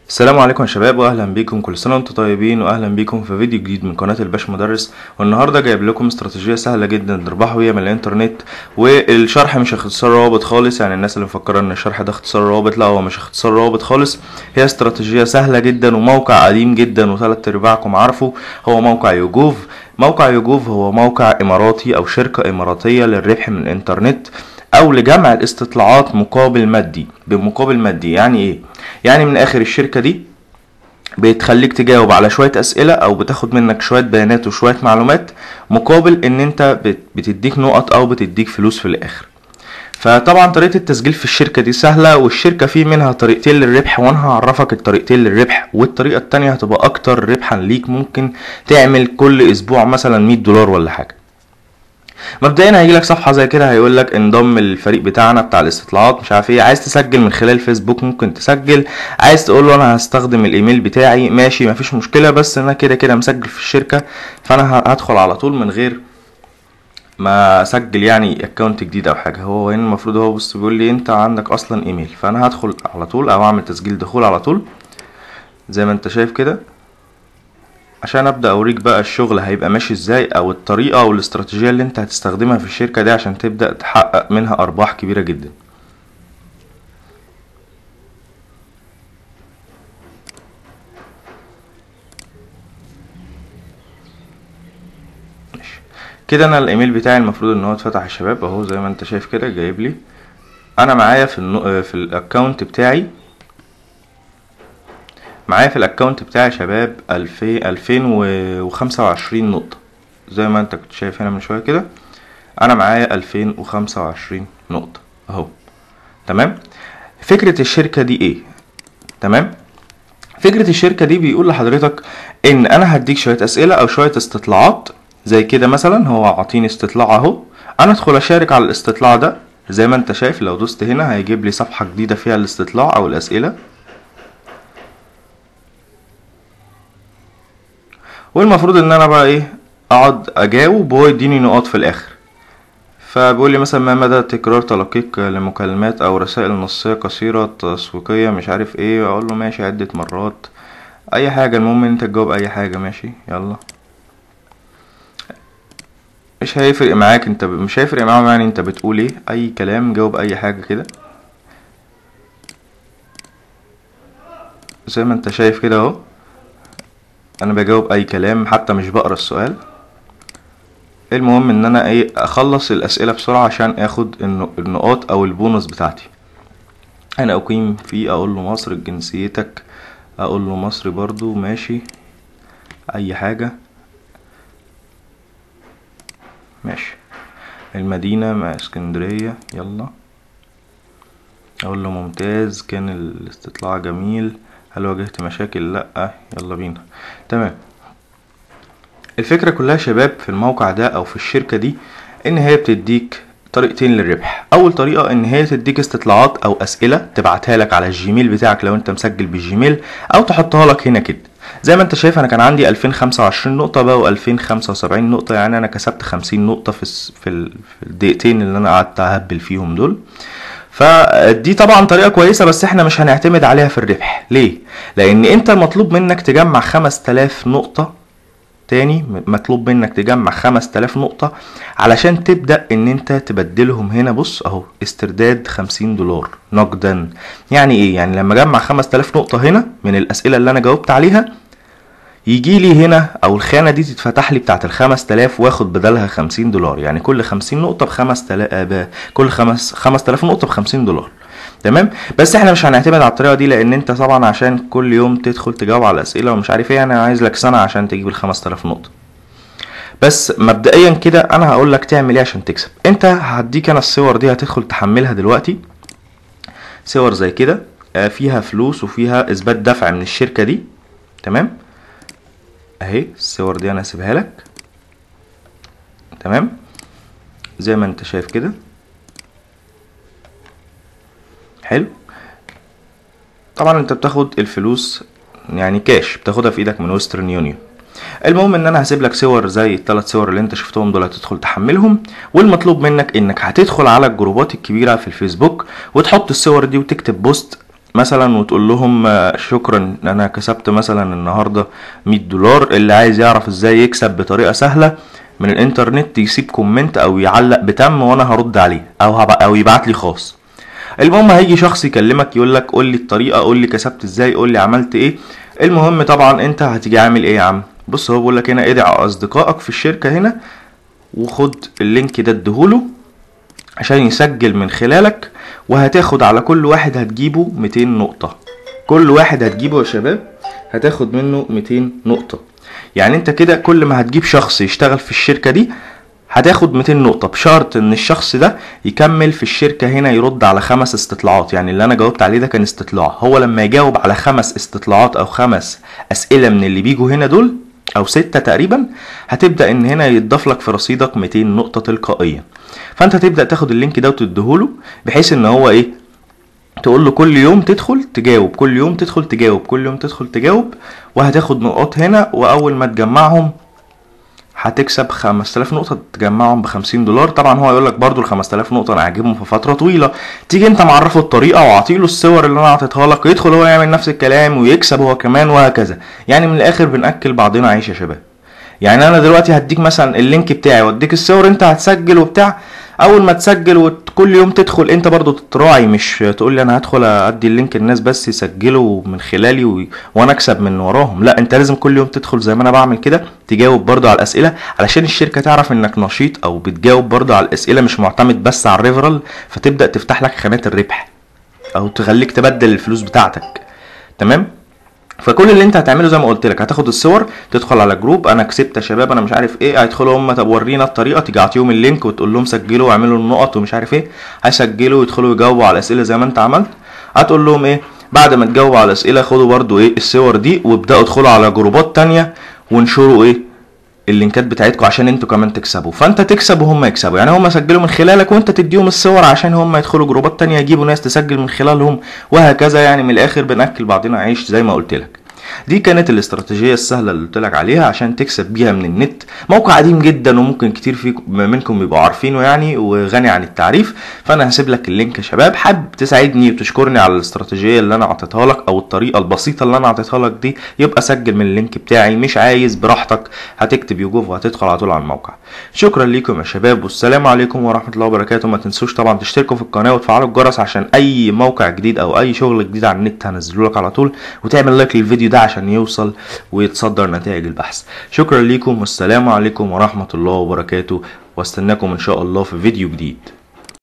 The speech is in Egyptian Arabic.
السلام عليكم يا شباب واهلا بيكم كل سنه وانتم طيبين واهلا بيكم في فيديو جديد من قناه الباش مدرس والنهارده جايب لكم استراتيجيه سهله جدا تربحوا بيها من الانترنت والشرح مش اختصار روابط خالص يعني الناس اللي مفكره ان الشرح ده اختصار روابط لا هو مش اختصار روابط خالص هي استراتيجيه سهله جدا وموقع قديم جدا وثلاث ارباعكم عارفه هو موقع يوجوف موقع يوجوف هو موقع اماراتي او شركه اماراتيه للربح من الانترنت او لجمع الاستطلاعات مقابل مادي بمقابل مادي يعني ايه يعني من اخر الشركه دي بتخليك تجاوب على شويه اسئله او بتاخد منك شويه بيانات وشويه معلومات مقابل ان انت بت- بتديك نقط او بتديك فلوس في الاخر فطبعا طريقه التسجيل في الشركه دي سهله والشركه في منها طريقتين للربح وانا هعرفك الطريقتين للربح والطريقه التانية هتبقى اكتر ربحا ليك ممكن تعمل كل اسبوع مثلا 100 دولار ولا حاجه مبدئيا هيجي لك صفحه زي كده هيقول لك انضم الفريق بتاعنا بتاع الاستطلاعات مش عارف ايه عايز تسجل من خلال فيسبوك ممكن تسجل عايز تقول له انا هستخدم الايميل بتاعي ماشي مفيش مشكله بس انا كده كده مسجل في الشركه فانا ه- هدخل على طول من غير ما اسجل يعني اكونت جديد او حاجه هو هنا المفروض هو بص بيقول لي انت عندك اصلا ايميل فانا هدخل على طول او اعمل تسجيل دخول على طول زي ما انت شايف كده عشان ابدا اوريك بقى الشغل هيبقى ماشي ازاي او الطريقه او الاستراتيجيه اللي انت هتستخدمها في الشركه دي عشان تبدا تحقق منها ارباح كبيره جدا ماشي. كده انا الايميل بتاعي المفروض ان هو اتفتح يا شباب اهو زي ما انت شايف كده جايب لي انا معايا في النو... في الاكونت بتاعي معايا في الاكونت بتاعي يا شباب الفين الفين وخمسة وعشرين نقطة زي ما انت كنت شايف هنا من شوية كده انا معايا الفين وخمسة وعشرين نقطة اهو تمام فكرة الشركة دي ايه تمام فكرة الشركة دي بيقول لحضرتك ان انا هديك شوية اسئلة او شوية استطلاعات زي كده مثلا هو عاطيني استطلاع اهو انا ادخل اشارك على الاستطلاع ده زي ما انت شايف لو دوست هنا هيجيب لي صفحة جديدة فيها الاستطلاع او الاسئلة والمفروض ان انا بقى ايه اقعد اجاوب وهو يديني نقاط في الاخر فبيقول لي مثلا ما مدى تكرار تلقيك لمكالمات او رسائل نصية قصيرة تسويقية مش عارف ايه اقول له ماشي عدة مرات اي حاجة المهم ان انت تجاوب اي حاجة ماشي يلا مش هيفرق معاك انت ب... مش هيفرق معاهم يعني انت بتقول ايه اي كلام جاوب اي حاجة كده زي ما انت شايف كده اهو انا بجاوب اي كلام حتى مش بقرا السؤال المهم ان انا ايه اخلص الاسئله بسرعه عشان اخد الن- النقاط او البونص بتاعتي انا اقيم في اقول له مصر جنسيتك اقول له مصري برضو ماشي اي حاجه ماشي المدينه مع اسكندريه يلا اقول له ممتاز كان الاستطلاع جميل هل واجهت مشاكل لا يلا بينا تمام الفكرة كلها يا شباب في الموقع ده او في الشركة دي ان هي بتديك طريقتين للربح اول طريقة ان هي تديك استطلاعات او اسئلة تبعتها لك على الجيميل بتاعك لو انت مسجل بالجيميل او تحطها لك هنا كده زي ما انت شايف انا كان عندي 2025 نقطة بقوا 2075 نقطة يعني انا كسبت 50 نقطة في الس- في ال- في الدقيقتين اللي انا قعدت اهبل فيهم دول فدي طبعا طريقة كويسة بس احنا مش هنعتمد عليها في الربح ليه؟ لان انت المطلوب منك تجمع 5000 نقطة تاني مطلوب منك تجمع 5000 نقطة علشان تبدأ ان انت تبدلهم هنا بص اهو استرداد 50 دولار نقدا يعني ايه يعني لما اجمع 5000 نقطة هنا من الاسئلة اللي انا جاوبت عليها يجي لي هنا او الخانه دي تتفتح لي بتاعت ال 5000 واخد بدلها 50 دولار يعني كل 50 نقطه ب 5000 كل خمس 5000 نقطه ب 50 دولار تمام بس احنا مش هنعتمد على الطريقه دي لان انت طبعا عشان كل يوم تدخل تجاوب على اسئله ومش عارف ايه انا عايز لك سنه عشان تجيب ال 5000 نقطه بس مبدئيا كده انا هقول لك تعمل ايه عشان تكسب انت هديك انا الصور دي هتدخل تحملها دلوقتي صور زي كده آه، فيها فلوس وفيها اثبات دفع من الشركه دي تمام اهي الصور دي انا هسيبها لك تمام زي ما انت شايف كده حلو طبعا انت بتاخد الفلوس يعني كاش بتاخدها في ايدك من ويسترن يونيون المهم ان انا هسيب لك صور زي الثلاث صور اللي انت شفتهم دول هتدخل تحملهم والمطلوب منك انك هتدخل على الجروبات الكبيره في الفيسبوك وتحط الصور دي وتكتب بوست مثلا وتقول لهم آه، شكرا انا كسبت مثلا النهارده 100 دولار اللي عايز يعرف ازاي يكسب بطريقه سهله من الانترنت يسيب كومنت او يعلق بتم وانا هرد عليه او هب... او يبعت لي خاص المهم هيجي شخص يكلمك يقول لك قول لي الطريقه قول لي كسبت ازاي قول لي عملت ايه المهم طبعا انت هتيجي عامل ايه يا عم بص هو بيقول لك هنا ادعي اصدقائك في الشركه هنا وخد اللينك ده اديهوله عشان يسجل من خلالك وهتاخد على كل واحد هتجيبه 200 نقطة كل واحد هتجيبه يا شباب هتاخد منه 200 نقطة يعني انت كده كل ما هتجيب شخص يشتغل في الشركة دي هتاخد 200 نقطة بشرط ان الشخص ده يكمل في الشركة هنا يرد على خمس استطلاعات يعني اللي انا جاوبت عليه ده كان استطلاع هو لما يجاوب على خمس استطلاعات او خمس اسئلة من اللي بيجوا هنا دول او ستة تقريبا هتبدأ ان هنا يتضاف لك في رصيدك 200 نقطة تلقائيا فانت تبدأ تاخد اللينك ده وتديهوله بحيث ان هو ايه تقول له كل يوم تدخل تجاوب كل يوم تدخل تجاوب كل يوم تدخل تجاوب وهتاخد نقاط هنا واول ما تجمعهم هتكسب 5000 نقطة تجمعهم ب 50 دولار طبعا هو يقول لك برضو ال 5000 نقطة انا هجيبهم في فترة طويلة تيجي انت معرفه الطريقة واعطيله الصور اللي انا اعطيتها لك يدخل هو يعمل نفس الكلام ويكسب هو كمان وهكذا يعني من الاخر بنأكل بعضنا عيش يا شباب يعني انا دلوقتي هديك مثلا اللينك بتاعي واديك الصور انت هتسجل وبتاع اول ما تسجل وكل يوم تدخل انت برضو تراعي مش تقول لي انا هدخل ادي اللينك الناس بس يسجلوا من خلالي و... وانا اكسب من وراهم لا انت لازم كل يوم تدخل زي ما انا بعمل كده تجاوب برضو على الاسئله علشان الشركه تعرف انك نشيط او بتجاوب برضو على الاسئله مش معتمد بس على الريفرال فتبدا تفتح لك خانات الربح او تخليك تبدل الفلوس بتاعتك تمام فكل اللي انت هتعمله زي ما قلت لك هتاخد الصور تدخل على جروب انا كسبت يا شباب انا مش عارف ايه هيدخلوا هم طب ورينا الطريقه تيجي اعطيهم اللينك وتقول لهم سجلوا واعملوا النقط ومش عارف ايه هيسجلوا ويدخلوا يجاوبوا على الاسئله زي ما انت عملت هتقول لهم ايه بعد ما تجاوبوا على الاسئله خدوا برضو ايه الصور دي وابداوا ادخلوا على جروبات تانية وانشروا ايه اللينكات بتاعتكم عشان انتوا كمان تكسبوا فانت تكسب وهم يكسبوا يعني هم سجلوا من خلالك وانت تديهم الصور عشان هم يدخلوا جروبات تانية يجيبوا ناس تسجل من خلالهم وهكذا يعني من الاخر بناكل بعضنا عيش زي ما قلت لك دي كانت الاستراتيجيه السهله اللي قلت لك عليها عشان تكسب بيها من النت موقع قديم جدا وممكن كتير فيكم منكم يبقوا عارفينه يعني وغني عن التعريف فانا هسيب لك اللينك يا شباب حابب تساعدني وتشكرني على الاستراتيجيه اللي انا اعطيتها لك او الطريقه البسيطه اللي انا اعطيتها لك دي يبقى سجل من اللينك بتاعي مش عايز براحتك هتكتب يوجوف وهتدخل على طول على الموقع شكرا ليكم يا شباب والسلام عليكم ورحمه الله وبركاته ما تنسوش طبعا تشتركوا في القناه وتفعلوا الجرس عشان اي موقع جديد او اي شغل جديد على النت هنزله لك على طول وتعمل لايك للفيديو ده عشان يوصل ويتصدر نتائج البحث شكرا ليكم والسلام عليكم ورحمة الله وبركاته واستناكم ان شاء الله في فيديو جديد